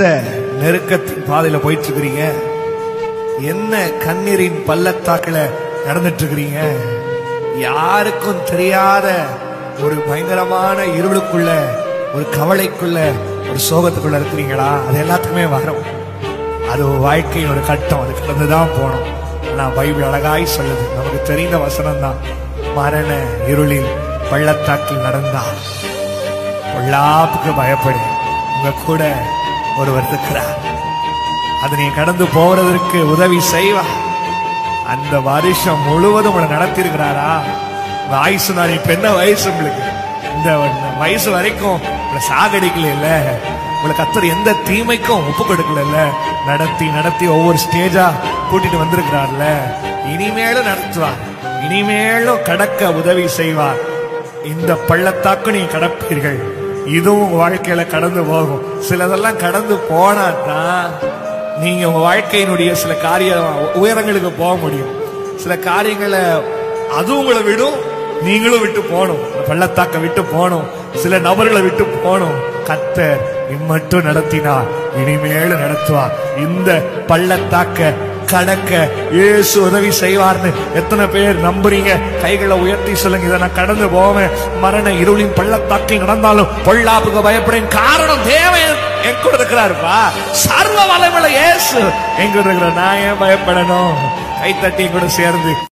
எந்த நெருக்கத்தின் பாதையில போயிட்டு இருக்கிறீங்க என்ன கண்ணீரின் பள்ளத்தாக்குல நடந்துட்டு இருக்கிறீங்க யாருக்கும் தெரியாத ஒரு பயங்கரமான இருளுக்குள்ள ஒரு கவலைக்குள்ள ஒரு சோகத்துக்குள்ள இருக்கிறீங்களா அது எல்லாத்துக்குமே வரும் அது ஒரு வாழ்க்கையின் ஒரு கட்டம் அது கடந்துதான் போகணும் ஆனா பைபிள் அழகாய் சொல்லுது நமக்கு தெரிந்த வசனம் தான் மரண இருளில் பள்ளத்தாக்கில் நடந்தால் பொல்லாப்புக்கு பயப்படு உங்க கூட ஒருவர் இருக்கிறார் அதை நீ கடந்து போவதற்கு உதவி செய்வா அந்த வருஷம் முழுவதும் உங்களை நடத்திருக்கிறாரா உங்க ஆயுசு நாள் இப்ப என்ன வயசு உங்களுக்கு இந்த வயசு வரைக்கும் உங்களை சாகடிக்கல இல்ல உங்களை கத்தர் எந்த தீமைக்கும் ஒப்பு கொடுக்கல நடத்தி நடத்தி ஒவ்வொரு ஸ்டேஜா கூட்டிட்டு வந்திருக்கிறார்ல இனிமேலும் நடத்துவார் இனிமேலும் கடக்க உதவி செய்வார் இந்த பள்ளத்தாக்கு நீ கடப்பீர்கள் இதுவும் உங்க வாழ்க்கையில கடந்து போகும் சிலதெல்லாம் கடந்து போனா தான் நீங்க உங்க வாழ்க்கையினுடைய சில காரிய உயரங்களுக்கு போக முடியும் சில காரியங்களை அதுவும் உங்களை விடும் நீங்களும் விட்டு போகணும் இந்த பள்ளத்தாக்க விட்டு போகணும் சில நபர்களை விட்டு போகணும் கத்தர் இம்மட்டும் நடத்தினார் இனிமேலும் நடத்துவார் இந்த பள்ளத்தாக்க கடக்க இயேசு உதவி செய்வார்னு எத்தனை பேர் நம்புறீங்க கைகளை உயர்த்தி சொல்லுங்க இதை நான் கடந்து போவேன் மரண இருளின் பள்ளத்தாக்கில் நடந்தாலும் பொல்லாப்புக்கு பயப்படேன் காரணம் தேவன் என் கூட இருக்கிறாருப்பா சர்வ வல்லமையுள்ள இயேசு என் கூட இருக்கிற நான் ஏன் பயப்படணும் கை தட்டி என் கூட சேர்ந்து